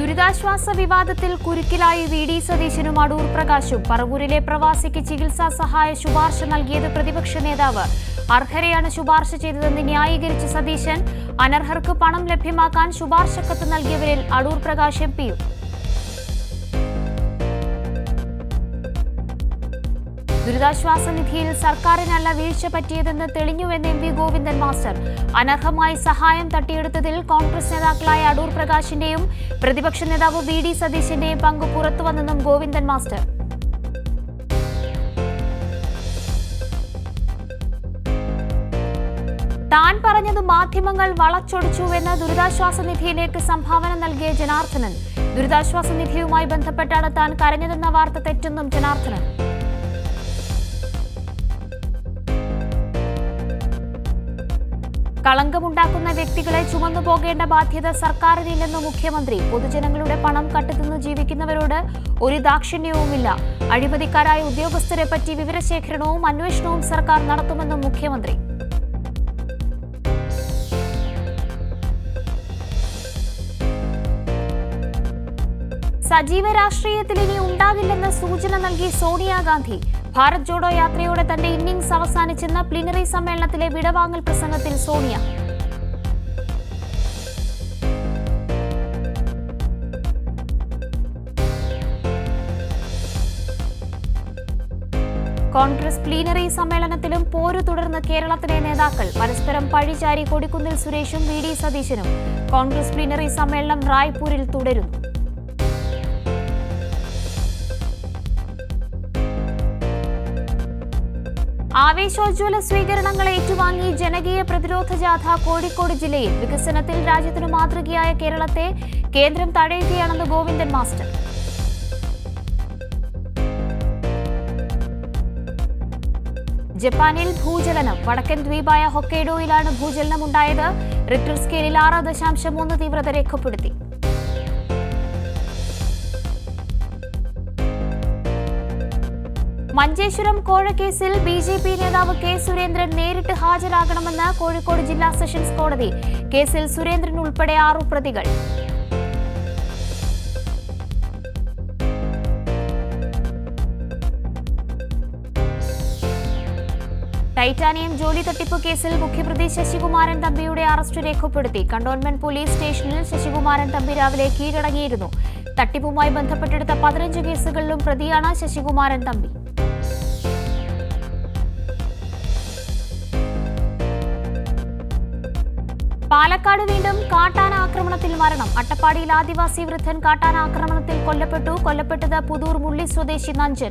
ദുരിതാശ്വാസ വിവാദത്തിൽ കുരുക്കിലായി V D സതീശനും അടൂർ പ്രകാശും പറവൂരിലെ പ്രവാസിക്ക് ചികിത്സാ സഹായ ശുപാർശ നൽകിയത് പ്രതിപക്ഷ നേതാവ് അർഹരെയാണ് ശുപാർശ ചെയ്തതെന്ന് ന്യായീകരിച്ച സതീശൻ അനർഹർക്ക് പണം ലഭ്യമാക്കാൻ ശുപാർശ കത്ത് നൽകിയവരിൽ അടൂർ പ്രകാശ് എം പിയും ദുരിതാശ്വാസ നിധിയിൽ സർക്കാരിനല്ല വീഴ്ച പറ്റിയതെന്ന് തെളിഞ്ഞുവെന്ന് എം വി ഗോവിന്ദൻ മാസ്റ്റർ അനർഹമായി സഹായം തട്ടിയെടുത്തതിൽ കോൺഗ്രസ് നേതാക്കളായ അടൂർ പ്രകാശിന്റെയും പ്രതിപക്ഷ നേതാവ് വി ഡി സതീശന്റെയും പങ്ക് പുറത്തുവന്നെന്നും ഗോവിന്ദൻ മാസ്റ്റർ താൻ പറഞ്ഞത് മാധ്യമങ്ങൾ വളച്ചൊടിച്ചുവെന്ന് ദുരിതാശ്വാസ നിധിയിലേക്ക് സംഭാവന നൽകിയ ജനാർദ്ദനൻ ദുരിതാശ്വാസ നിധിയുമായി ബന്ധപ്പെട്ടാണ് താൻ കരഞ്ഞതെന്ന വാർത്ത തെറ്റെന്നും ജനാർദ്ദനൻ കളങ്കമുണ്ടാക്കുന്ന വ്യക്തികളെ ചുമന്നു പോകേണ്ട ബാധ്യത സർക്കാരിനില്ലെന്ന് മുഖ്യമന്ത്രി പൊതുജനങ്ങളുടെ പണം കട്ടുതിന്ന് ജീവിക്കുന്നവരോട് ഒരു ദാക്ഷിണ്യവുമില്ല അഴിമതിക്കാരായ ഉദ്യോഗസ്ഥരെ പറ്റി വിവരശേഖരണവും അന്വേഷണവും സർക്കാർ നടത്തുമെന്നും മുഖ്യമന്ത്രി സജീവ രാഷ്ട്രീയത്തിൽ ഇനി ഉണ്ടാകില്ലെന്ന് സൂചന നൽകി സോണിയാഗാന്ധി ഭാരത് ജോഡോ യാത്രയോടെ തന്റെ ഇന്നിംഗ്സ് അവസാനിച്ചെന്ന പ്ലിനറി സമ്മേളനത്തിലെ വിടവാങ്ങൽ പ്രസംഗത്തിൽ സോണിയ കോൺഗ്രസ് പ്ലീനറി സമ്മേളനത്തിലും പോരു തുടർന്ന് കേരളത്തിലെ നേതാക്കൾ പരസ്പരം പഴിചാരി കൊടിക്കുന്നിൽ സുരേഷും വി ഡി സതീശനും കോൺഗ്രസ് പ്ലീനറി സമ്മേളനം റായ്പൂരിൽ തുടരുന്നു ആവേശോജ്വല സ്വീകരണങ്ങൾ ഏറ്റുവാങ്ങി ജനകീയ പ്രതിരോധ ജാഥ കോഴിക്കോട് ജില്ലയിൽ വികസനത്തിൽ രാജ്യത്തിനു മാതൃകയായ കേരളത്തെ കേന്ദ്രം തഴയുകയാണെന്ന് ഗോവിന്ദൻ മാസ്റ്റർ ജപ്പാനിൽ ഭൂചലനം വടക്കൻ ദ്വീപായ ഹൊക്കൈഡോയിലാണ് ഭൂചലനം ഉണ്ടായത് റിക്ടർ സ്കെയിലിൽ ആറ് ദശാംശം മൂന്ന് തീവ്രത രേഖപ്പെടുത്തി മഞ്ചേശ്വരം കോഴക്കേസിൽ ബി ജെ പി നേതാവ് കെ സുരേന്ദ്രൻ നേരിട്ട് ഹാജരാകണമെന്ന് കോഴിക്കോട് ജില്ലാ സെഷൻസ് കോടതി കേസിൽ സുരേന്ദ്രൻ ഉൾപ്പെടെ ആറു പ്രതികൾ ടൈറ്റാനിയം ജോലി തട്ടിപ്പ് കേസിൽ മുഖ്യപ്രതി ശശികുമാരൻ തമ്പിയുടെ അറസ്റ്റ് രേഖപ്പെടുത്തി കണ്ടോൺമെന്റ് പോലീസ് സ്റ്റേഷനിൽ ശശികുമാരൻ തമ്പി രാവിലെ കീഴടങ്ങിയിരുന്നു തട്ടിപ്പുമായി ബന്ധപ്പെട്ടെടുത്ത പതിനഞ്ച് കേസുകളിലും പ്രതിയാണ് ശശികുമാരൻ തമ്പി പാലക്കാട് വീണ്ടും കാട്ടാന ആക്രമണത്തിൽ മരണം അട്ടപ്പാടിയിൽ ആദിവാസി വൃദ്ധൻ കാട്ടാന ആക്രമണത്തിൽ കൊല്ലപ്പെട്ടു കൊല്ലപ്പെട്ടത് പുതൂർ മുള്ളി സ്വദേശി നഞ്ചൻ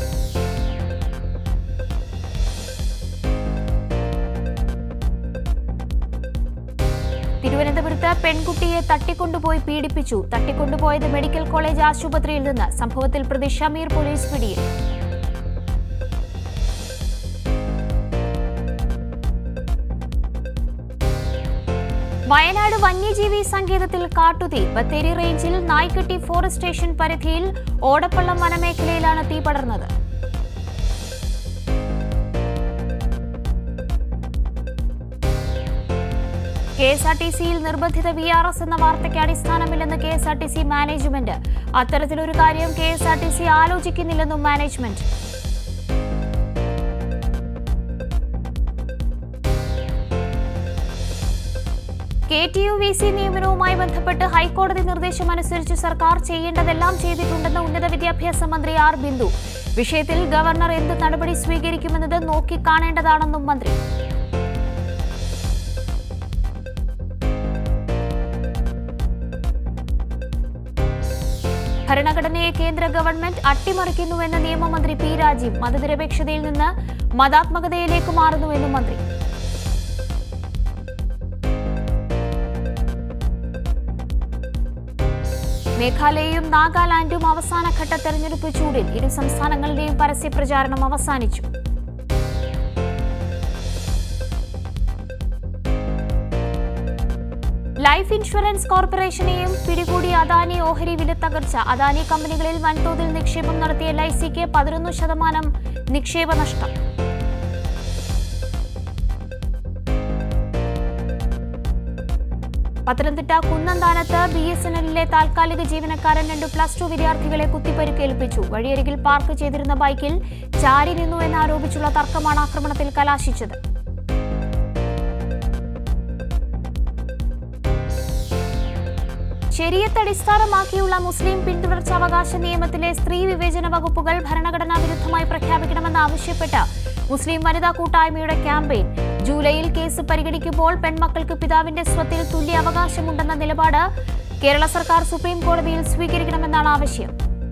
തിരുവനന്തപുരത്ത് പെൺകുട്ടിയെ തട്ടിക്കൊണ്ടുപോയി പീഡിപ്പിച്ചു തട്ടിക്കൊണ്ടുപോയത് മെഡിക്കൽ കോളേജ് ആശുപത്രിയിൽ നിന്ന് സംഭവത്തിൽ പ്രതി ഷമീർ പോലീസ് പിടിയിൽ വയനാട് വന്യജീവി സങ്കേതത്തിൽ കാട്ടുതീ ബത്തേരി റേഞ്ചിൽ നായ്ക്കട്ടി ഫോറസ്റ്റ് സ്റ്റേഷൻ പരിധിയിൽ ഓടപ്പള്ളം വനമേഖലയിലാണ് തീ പടർന്നത് കെ എസ് ആർ ടി സിയിൽ നിർബന്ധിത വി ആർ എസ് എന്ന വാർത്തയ്ക്ക് അടിസ്ഥാനമില്ലെന്ന് K S R T C management അത്തരത്തിലൊരു കാര്യം K S R T C ആലോചിക്കുന്നില്ലെന്നും management K T U V C നിയമനവുമായി ബന്ധപ്പെട്ട് ഹൈക്കോടതി നിർദ്ദേശമനുസരിച്ച് സർക്കാർ ചെയ്യേണ്ടതെല്ലാം ചെയ്തിട്ടുണ്ടെന്ന് ഉന്നത വിദ്യാഭ്യാസ മന്ത്രി ആർ ബിന്ദു വിഷയത്തിൽ ഗവർണർ എന്ത് നടപടി സ്വീകരിക്കുമെന്നത് നോക്കിക്കാണേണ്ടതാണെന്നും മന്ത്രി ഭരണഘടനയെ കേന്ദ്ര ഗവൺമെന്റ് അട്ടിമറിക്കുന്നുവെന്ന് നിയമമന്ത്രി പി രാജീവ് മതനിരപേക്ഷതയിൽ നിന്ന് മതാത്മകതയിലേക്ക് മാറുന്നുവെന്നും മന്ത്രി മേഘാലയയും നാഗാലാൻഡും അവസാനഘട്ട തെരഞ്ഞെടുപ്പ് ചൂടിൽ ഇരു സംസ്ഥാനങ്ങളുടെയും പരസ്യ പ്രചാരണം അവസാനിച്ചു ലൈഫ് ഇൻഷുറൻസ് കോർപ്പറേഷനെയും പിടികൂടി അദാനി ഓഹരി വില തകർച്ച അദാനി കമ്പനികളിൽ വൻതോതിൽ നിക്ഷേപം നടത്തിയ എൽ ഐ സിക്ക് പതിനൊന്ന് ശതമാനം നിക്ഷേപ നഷ്ടം പത്തനംതിട്ട കുന്നന്താനത്ത് ബി എസ് എൻ എല്ലിലെ താൽക്കാലിക ജീവനക്കാരൻ രണ്ട് പ്ലസ് ടു വിദ്യാർത്ഥികളെ കുത്തിപ്പരുക്കേൽപ്പിച്ചു വഴിയരികിൽ പാർക്ക് ചെയ്തിരുന്ന ബൈക്കിൽ ചാരി നിന്നു എന്നാരോപിച്ചുള്ള തർക്കമാണ് ആക്രമണത്തിൽ കലാശിച്ചത് ശരിയത്ത് അടിസ്ഥാനമാക്കിയുള്ള മുസ്ലിം പിന്തുടർച്ചാവകാശ നിയമത്തിലെ സ്ത്രീ വിവേചന വകുപ്പുകൾ ഭരണഘടനാ വിരുദ്ധമായി പ്രഖ്യാപിക്കണമെന്ന് ആവശ്യപ്പെട്ട് മുസ്ലിം വനിതാ കൂട്ടായ്മയുടെ ക്യാമ്പയിൻ ജൂലൈയിൽ കേസ് പരിഗണിക്കുമ്പോൾ പെൺമക്കൾക്ക് പിതാവിന്റെ സ്വത്തിൽ തുല്യ അവകാശമുണ്ടെന്ന നിലപാട് കേരള സർക്കാർ സുപ്രീം കോടതിയിൽ സ്വീകരിക്കണമെന്നാണ് ആവശ്യം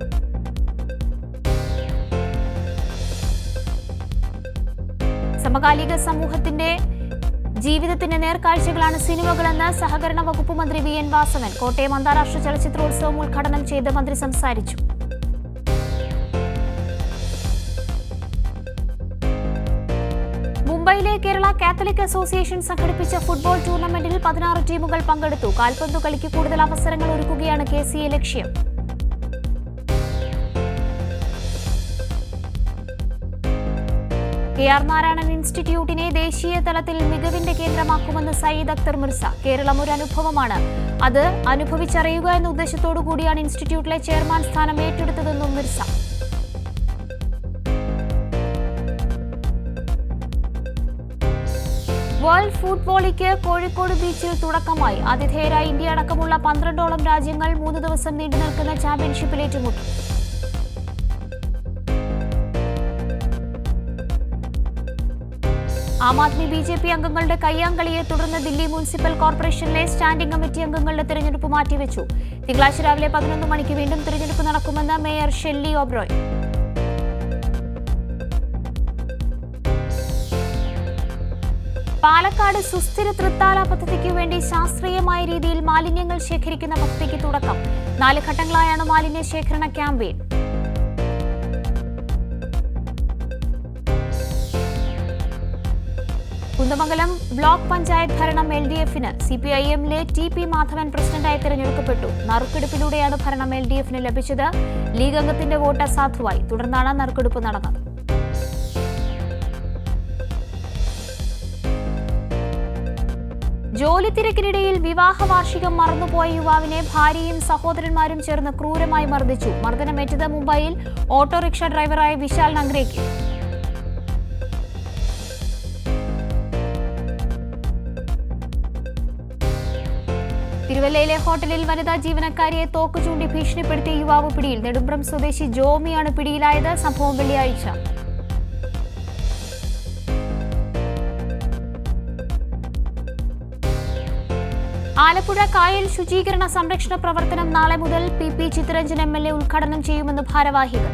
സമകാലിക സമൂഹത്തിന്റെ ജീവിതത്തിന്റെ നേർക്കാഴ്ചകളാണ് സിനിമകളെന്ന് സഹകരണ വകുപ്പ് മന്ത്രി വി എൻ വാസവൻ കോട്ടയം അന്താരാഷ്ട്ര ചലച്ചിത്രോത്സവം ഉദ്ഘാടനം ചെയ്ത് മന്ത്രി സംസാരിച്ചു മുംബൈയിലെ കേരള കാത്തലിക് അസോസിയേഷൻ സംഘടിപ്പിച്ച ഫുട്ബോൾ ടൂർണമെന്റിൽ പതിനാറ് ടീമുകൾ പങ്കെടുത്തു കാൽപന്തു കളിക്ക് കൂടുതൽ അവസരങ്ങൾ ഒരുക്കുകയാണ് കെ സി എ ലക്ഷ്യം കെ ആർ നാരായണൻ ഇൻസ്റ്റിറ്റ്യൂട്ടിനെ ദേശീയ തലത്തിൽ മികവിന്റെ കേന്ദ്രമാക്കുമെന്ന് സയ്യിദ് അക്തർ മിർസ കേരളം ഒരു അനുഭവമാണ് അത് അനുഭവിച്ചറിയുക എന്ന ഉദ്ദേശത്തോടു കൂടിയാണ് ഇൻസ്റ്റിറ്റ്യൂട്ടിലെ ചെയർമാൻ സ്ഥാനം ഏറ്റെടുത്തതെന്നും മിർസ വേൾഡ് ഫുഡ് വോളിക്ക് കോഴിക്കോട് ബീച്ചിൽ തുടക്കമായി ആതിഥേയരായി ഇന്ത്യ അടക്കമുള്ള പന്ത്രണ്ടോളം രാജ്യങ്ങൾ മൂന്ന് ദിവസം നീണ്ടു നിൽക്കുന്ന ചാമ്പ്യൻഷിപ്പിൽ ഏറ്റുമുട്ടി Aam Aadmi B J P അംഗങ്ങളുടെ കയ്യാങ്കളിയെ തുടർന്ന് ദില്ലി മുനിസിപ്പൽ കോർപ്പറേഷനിലെ സ്റ്റാൻഡിംഗ് കമ്മിറ്റി അംഗങ്ങളുടെ തിരഞ്ഞെടുപ്പ് മാറ്റിവെച്ചു തിങ്കളാഴ്ച രാവിലെ പതിനൊന്ന് മണിക്ക് വീണ്ടും തിരഞ്ഞെടുപ്പ് നടക്കുമെന്ന് മേയർ ഷെല്ലി ഒബ്രോയ് പാലക്കാട് സുസ്ഥിര തൃത്താല പദ്ധതിക്ക് വേണ്ടി ശാസ്ത്രീയമായ രീതിയിൽ മാലിന്യങ്ങൾ ശേഖരിക്കുന്ന പദ്ധതിക്ക് തുടക്കം നാല് ഘട്ടങ്ങളായാണ് മാലിന്യ ശേഖരണ ക്യാമ്പയിൻ കുന്ദമംഗലം ബ്ലോക്ക് പഞ്ചായത്ത് ഭരണം എൽ ഡി എഫിന് സി പി ഐ എമ്മിലെ ടി പി മാധവൻ പ്രസിഡന്റായി തിരഞ്ഞെടുക്കപ്പെട്ടു നറുക്കെടുപ്പിലൂടെയാണ് ഭരണം എൽ ഡി എഫിന് ലഭിച്ചത് ലീഗ് അംഗത്തിന്റെ വോട്ട് അസാധുവായി തുടർന്നാണ് നറുക്കെടുപ്പ് നടന്നത് ജോലി തിരക്കിനിടയിൽ വിവാഹ വാർഷികം മറന്നുപോയ യുവാവിനെ ഭാര്യയും സഹോദരന്മാരും ചേർന്ന് ക്രൂരമായി മർദ്ദിച്ചു മർദ്ദനമേറ്റത് മുംബൈയിൽ ഓട്ടോറിക്ഷ ഡ്രൈവറായ വിശാൽ നഗ്രേക്ക് തിരുവല്ലയിലെ ഹോട്ടലിൽ വനിതാ ജീവനക്കാരിയെ തോക്ക് ചൂണ്ടി ഭീഷണിപ്പെടുത്തിയ യുവാവ് പിടിയിൽ നെടുമ്പ്രം സ്വദേശി ജോമിയാണ് പിടിയിലായത് സംഭവം വെള്ളിയാഴ്ച ആലപ്പുഴ കായൽ ശുചീകരണ സംരക്ഷണ പ്രവർത്തനം നാളെ മുതൽ P P Chittaranjan M L A ഉദ്ഘാടനം ചെയ്യുമെന്ന് ഭാരവാഹികൾ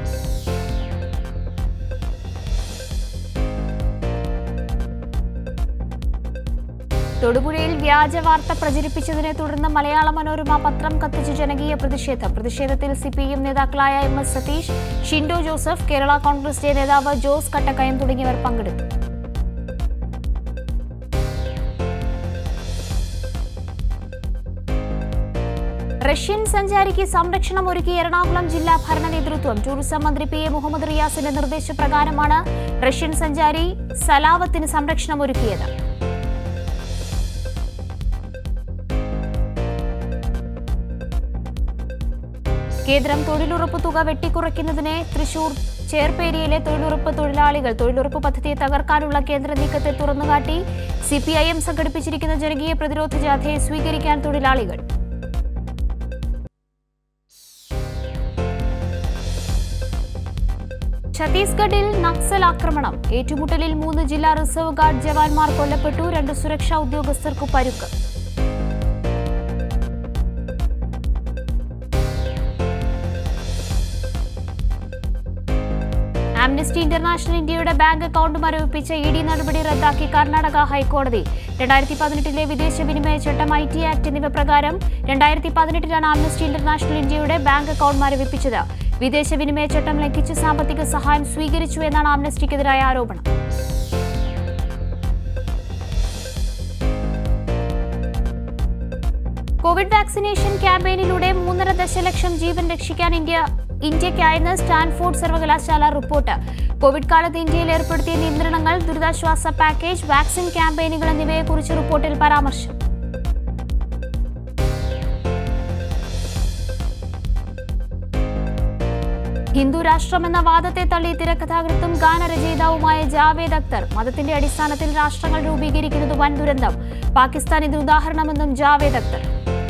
തൊടുപുഴയിൽ വ്യാജ വാർത്ത പ്രചരിപ്പിച്ചതിനെ തുടർന്ന് മലയാള മനോരമ പത്രം കത്തിച്ച് ജനകീയ പ്രതിഷേധം പ്രതിഷേധത്തിൽ സി പി എം നേതാക്കളായ എം എസ് സതീഷ് ഷിൻഡോ ജോസഫ് കേരള കോൺഗ്രസ് ഡേ നേതാവ് ജോസ് കട്ടക്കയം തുടങ്ങിയവർ പങ്കെടുത്തു റഷ്യൻ സഞ്ചാരിക്ക് സംരക്ഷണം ഒരുക്കി എറണാകുളം ജില്ലാ ഭരണ നേതൃത്വം ടൂറിസം മന്ത്രി പി എ മുഹമ്മദ് റിയാസിന്റെ നിർദ്ദേശപ്രകാരമാണ് റഷ്യൻ സഞ്ചാരി സലാവത്തിന് സംരക്ഷണം ഒരുക്കിയത് കേന്ദ്രം തൊഴിലുറപ്പ് തുക വെട്ടിക്കുറയ്ക്കുന്നതിനെ തൃശൂർ ചേർപ്പേരിയിലെ തൊഴിലുറപ്പ് തൊഴിലാളികൾ തൊഴിലുറപ്പ് പദ്ധതിയെ തകർക്കാനുള്ള കേന്ദ്ര നീക്കത്തെ തുറന്നുകാട്ടി സി പി ഐ എം സംഘടിപ്പിച്ചിരിക്കുന്ന ജനകീയ പ്രതിരോധ ജാഥയെ സ്വീകരിക്കാൻ തൊഴിലാളികൾ ഛത്തീസ്ഗഡിൽ നക്സൽ ആക്രമണം ഏറ്റുമുട്ടലിൽ മൂന്ന് ജില്ലാ റിസർവ് ഗാർഡ് ജവാന്മാർ കൊല്ലപ്പെട്ടു രണ്ട് സുരക്ഷാ ഉദ്യോഗസ്ഥർക്ക് പരുക്ക് ആംനസ്റ്റി ഇന്റർനാഷണൽ ഇന്ത്യയുടെ ബാങ്ക് അക്കൗണ്ട് മരവിപ്പിച്ച ഇ ഡി നടപടി റദ്ദാക്കി കർണാടക ഹൈക്കോടതി രണ്ടായിരത്തി പതിനെട്ടിലെ വിദേശ വിനിമയ ചട്ടം ഐ ടി ആക്ട് എന്നിവ പ്രകാരം രണ്ടായിരത്തി പതിനെട്ടിലാണ് ആംനസ്റ്റി ഇന്റർനാഷണൽ ഇന്ത്യയുടെ ബാങ്ക് അക്കൗണ്ട് മരവിപ്പിച്ചത് വിദേശ വിനിമയ ചട്ടം ലംഘിച്ച് സാമ്പത്തിക സഹായം സ്വീകരിച്ചു എന്നാണ് ആംനസ്റ്റിക്കെതിരായ ആരോപണം കോവിഡ് വാക്സിനേഷൻ ക്യാമ്പയിനിലൂടെ മൂന്നര ദശലക്ഷം ജീവൻ രക്ഷിക്കാൻ ഇന്ത്യ ഇന്ത്യയ്ക്കായെന്ന് സ്റ്റാൻഫോർഡ് സർവകലാശാല റിപ്പോർട്ട് കോവിഡ് കാലത്ത് ഇന്ത്യയിൽ ഏർപ്പെടുത്തിയ നിയന്ത്രണങ്ങൾ ദുരിതാശ്വാസ പാക്കേജ് വാക്സിൻ ക്യാമ്പയിനുകൾ എന്നിവയെക്കുറിച്ച് റിപ്പോർട്ടിൽ പരാമർശം ഹിന്ദു രാഷ്ട്രമെന്ന വാദത്തെ തള്ളി തിരക്കഥാകൃത്തും ഗാനരചയിതാവുമായ ജാവേദ് അക്തർ മതത്തിന്റെ അടിസ്ഥാനത്തിൽ രാഷ്ട്രങ്ങൾ രൂപീകരിക്കുന്നത് വൻ ദുരന്തം പാകിസ്ഥാൻ ഇത് ഉദാഹരണമെന്നും ജാവേദ് അക്തർ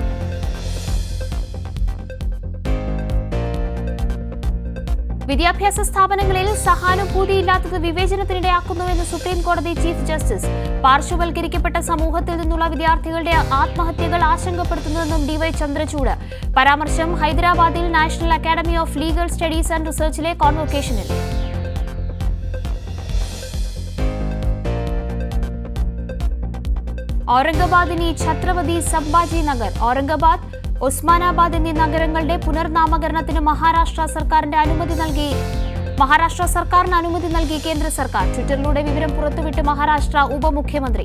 വിദ്യാഭ്യാസ സ്ഥാപനങ്ങളിൽ സഹാനുഭൂതിയില്ലാത്തത് വിവേചനത്തിനിടയാക്കുന്നുവെന്ന് സുപ്രീം കോടതി ചീഫ് ജസ്റ്റിസ് പാർശ്വവൽക്കരിക്കപ്പെട്ട സമൂഹത്തിൽ നിന്നുള്ള വിദ്യാർത്ഥികളുടെ ആത്മഹത്യകൾ ആശങ്കപ്പെടുത്തുന്നുവെന്നും ഡിവൈ ചന്ദ്രചൂഡ് പരാമർശം ഹൈദരാബാദിൽ national academy of legal studies and റിസർച്ചിലെ കോൺവൊക്കേഷനിൽ ഔറംഗാബാദ് ഇനി ഛത്രപതി സംഭാജി നഗർ ഔറംഗാബാദ് ഒസ്മാനാബാദ് എന്നീ നഗരങ്ങളുടെ പുനർനാമകരണത്തിന് മഹാരാഷ്ട്ര സർക്കാരിന്റെ അനുമതി നൽകി മഹാരാഷ്ട്ര സർക്കാരിന് അനുമതി നൽകി കേന്ദ്ര സർക്കാർ ട്വിറ്ററിലൂടെ വിവരം പുറത്തുവിട്ട് മഹാരാഷ്ട്ര ഉപമുഖ്യമന്ത്രി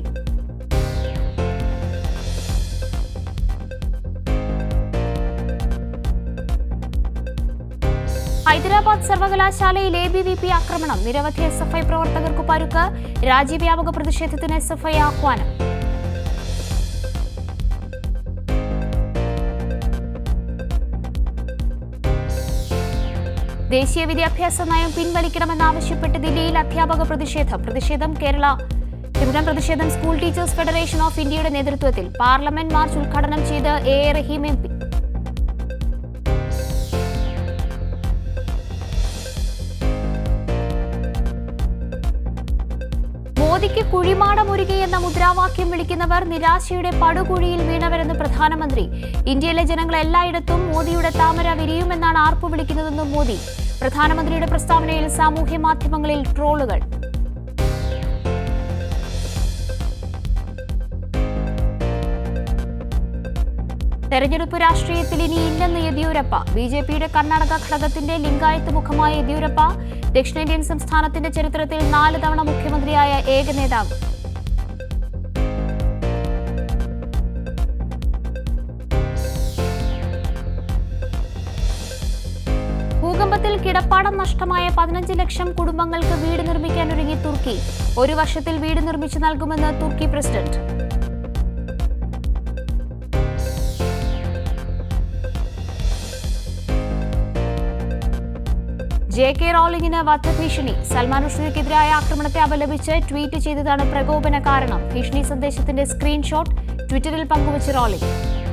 ഹൈദരാബാദ് സർവകലാശാലയിൽ എ ബി വി പി ആക്രമണം നിരവധി എസ് എഫ് ഐ പ്രവർത്തകർക്ക് പരുക്ക് രാജ്യവ്യാപക പ്രതിഷേധത്തിന് എസ് എഫ് ഐ ആഹ്വാനം ദേശീയ വിദ്യാഭ്യാസ നയം പിൻവലിക്കണമെന്നാവശ്യപ്പെട്ട് ദില്ലിയിൽ അധ്യാപക പ്രതിഷേധം പ്രതിഷേധം കേരള ത്രിപുരം പ്രതിഷേധം സ്കൂൾ ടീച്ചേഴ്സ് ഫെഡറേഷൻ ഓഫ് ഇന്ത്യയുടെ നേതൃത്വത്തിൽ പാർലമെന്റ് മാർച്ച് ഉദ്ഘാടനം ചെയ്ത് A A Rahim M P മോദിക്ക് കുഴിമാടമൊരുകി എന്ന മുദ്രാവാക്യം വിളിക്കുന്നവർ നിരാശയുടെ പടുകുഴിയിൽ വീണവരെന്ന് പ്രധാനമന്ത്രി ഇന്ത്യയിലെ ജനങ്ങൾ എല്ലായിടത്തും മോദിയുടെ താമര വിരിയുമെന്നാണ് ആർപ്പു വിളിക്കുന്നതെന്നും മോദി പ്രധാനമന്ത്രിയുടെ പ്രസ്താവനയിൽ സാമൂഹ്യ മാധ്യമങ്ങളിൽ ട്രോളുകൾ തെരഞ്ഞെടുപ്പ് രാഷ്ട്രീയത്തിൽ ഇനി ഇല്ലെന്ന് യെദ്യൂരപ്പ ബി ജെ പിയുടെ കർണാടക ഘടകത്തിന്റെ ലിംഗായത്ത് മുഖമായ യെദ്യൂരപ്പ ദക്ഷിണേന്ത്യൻ സംസ്ഥാനത്തിന്റെ ചരിത്രത്തിൽ നാല് തവണ മുഖ്യമന്ത്രിയായ ഏക നേതാവ് ഭൂകമ്പത്തിൽ കിടപ്പാടം നഷ്ടമായ പതിനഞ്ച് ലക്ഷം കുടുംബങ്ങൾക്ക് വീട് നിർമ്മിക്കാൻ ഒരുങ്ങി തുർക്കി ഒരു വർഷത്തിൽ വീട് നിർമ്മിച്ചു നൽകുമെന്ന് തുർക്കി പ്രസിഡന്റ് ജെ കെ റോളിംഗിന് വധഭീഷണി സൽമാൻ റുഷ്ദിക്കെതിരായ ആക്രമണത്തെ അപലപിച്ച് ട്വീറ്റ് ചെയ്തതാണ് പ്രകോപന കാരണം ഭീഷണി സന്ദേശത്തിന്റെ സ്ക്രീൻഷോട്ട് ട്വിറ്ററിൽ പങ്കുവച്ച് റോളിംഗ്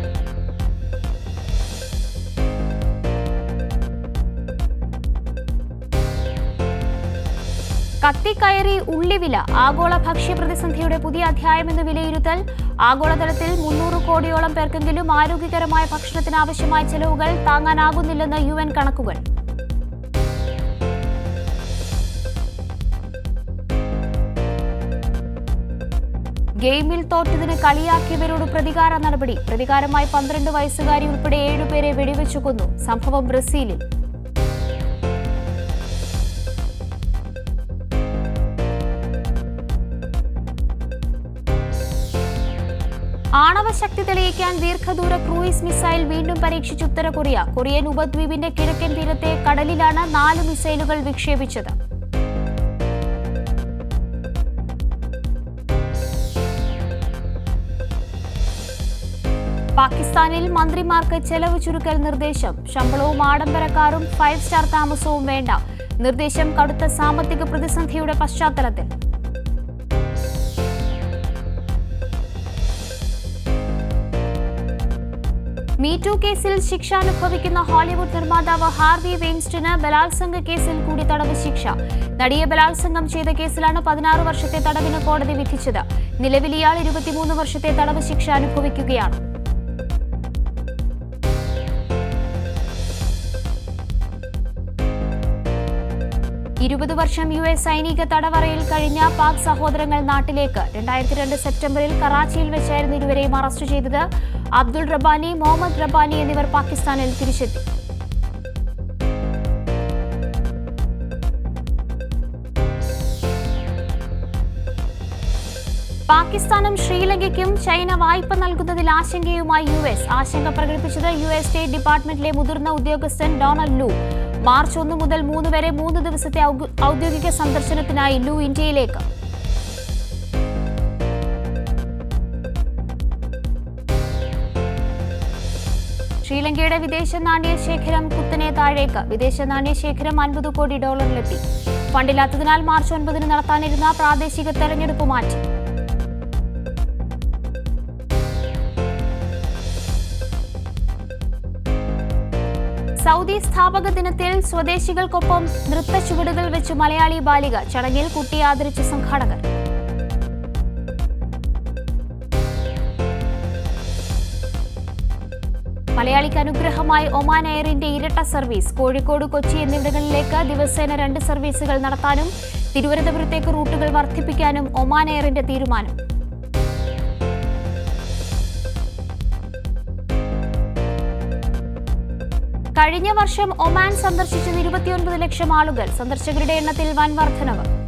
കത്തിക്കയറി ഉള്ളിവില ആഗോള ഭക്ഷ്യ പ്രതിസന്ധിയുടെ പുതിയ അധ്യായമെന്ന് വിലയിരുത്തൽ ആഗോളതലത്തിൽ മുന്നൂറ് കോടിയോളം പേർക്കെങ്കിലും ആരോഗ്യകരമായ ഭക്ഷണത്തിന് ആവശ്യമായ ചെലവുകൾ താങ്ങാനാകുന്നില്ലെന്ന് യു എൻ കണക്കുകൾ ഗെയിമിൽ തോറ്റതിന് കളിയാക്കിയവരോട് പ്രതികാര നടപടി പ്രതികാരമായി പന്ത്രണ്ട് വയസ്സുകാരി ഉൾപ്പെടെ ഏഴുപേരെ വെടിവെച്ചു കൊന്നു സംഭവം ബ്രസീലിൽ ആണവശക്തി തെളിയിക്കാൻ ദീർഘദൂര ക്രൂയിസ് മിസൈൽ വീണ്ടും പരീക്ഷിച്ച് ഉത്തര കൊറിയ കൊറിയൻ ഉപദ്വീപിന്റെ കിഴക്കൻ തീരത്തെ കടലിലാണ് നാല് മിസൈലുകൾ വിക്ഷേപിച്ചത് പാകിസ്ഥാനിൽ മന്ത്രിമാർക്ക് ചെലവ് ചുരുക്കൽ നിർദ്ദേശം ശമ്പളവും ആഡംബരക്കാരും ഫൈവ് സ്റ്റാർ താമസവും വേണ്ട നിർദ്ദേശം കടുത്ത സാമ്പത്തിക പ്രതിസന്ധിയുടെ പശ്ചാത്തലത്തിൽ മീറ്റു കേസിൽ ശിക്ഷ അനുഭവിക്കുന്ന ഹോളിവുഡ് നിർമ്മാതാവ് ഹാർവി വെയിൻസ്റ്റിന് ബലാത്സംഗ കേസിൽ കൂടി തടവ് ശിക്ഷ നടിയെ ബലാത്സംഗം ചെയ്ത കേസിലാണ് പതിനാറ് വർഷത്തെ തടവിന് കോടതി വിധിച്ചത് നിലവിൽ ഇയാൾ ഇരുപത്തിമൂന്ന് വർഷത്തെ തടവ് ശിക്ഷ അനുഭവിക്കുകയാണ് ഇരുപത് വർഷം യു എസ് സൈനിക തടവറയിൽ കഴിഞ്ഞ പാക് സഹോദരങ്ങൾ നാട്ടിലേക്ക് രണ്ടായിരത്തി രണ്ട് സെപ്റ്റംബറിൽ കറാച്ചിയിൽ വെച്ചായിരുന്നു ഇരുവരെയും അറസ്റ്റ് ചെയ്തത് അബ്ദുൾ റബ്ബാനി മുഹമ്മദ് റബ്ബാനി എന്നിവർ പാകിസ്ഥാനിൽ തിരിച്ചെത്തി പാകിസ്ഥാനും ശ്രീലങ്കയ്ക്കും ചൈന വായ്പ നൽകുന്നതിൽ ആശങ്കയുമായി യു എസ് ആശങ്ക പ്രകടിപ്പിച്ചത് യു എസ് സ്റ്റേറ്റ് ഡിപ്പാർട്ട്മെന്റിലെ മുതിർന്ന ഉദ്യോഗസ്ഥൻ ഡൊണാൾഡ് ലൂ മാർച്ച് ഒന്ന് മുതൽ മൂന്ന് വരെ മൂന്ന് ദിവസത്തെ ഔദ്യോ- ഔദ്യോഗിക സന്ദർശനത്തിനായി ലൂ ഇന്ത്യയിലേക്ക് ശ്രീലങ്കയുടെ വിദേശ നാണ്യ ശേഖരം കുത്തനെ താഴേക്ക് വിദേശ നാണ്യ ശേഖരം അൻപത് കോടി ഡോളറിലെത്തി ഫണ്ടില്ലാത്തതിനാൽ മാർച്ച് ഒൻപതിന് നടത്താനിരുന്ന പ്രാദേശിക തെരഞ്ഞെടുപ്പ് മാറ്റി സൗദി സ്ഥാപക ദിനത്തിൽ സ്വദേശികൾക്കൊപ്പം നൃത്ത ചുവടുകൾ വെച്ച് മലയാളി ബാലിക ചടങ്ങിൽ കുട്ടിയെ ആദരിച്ച സംഘാടകർ മലയാളിക്ക് അനുഗ്രഹമായി ഒമാൻ എയറിന്റെ ഇരട്ട സർവീസ് കോഴിക്കോട് കൊച്ചി എന്നിവിടങ്ങളിലേക്ക് ദിവസേന രണ്ട് സർവീസുകൾ നടത്താനും തിരുവനന്തപുരത്തേക്ക് റൂട്ടുകൾ വർദ്ധിപ്പിക്കാനും ഒമാൻ എയറിന്റെ തീരുമാനം കഴിഞ്ഞ വർഷം ഒമാൻ സന്ദർശിച്ചത് ഇരുപത്തിയൊൻപത് ലക്ഷം ആളുകൾ സന്ദർശകരുടെ എണ്ണത്തിൽ വൻ വർധനവ്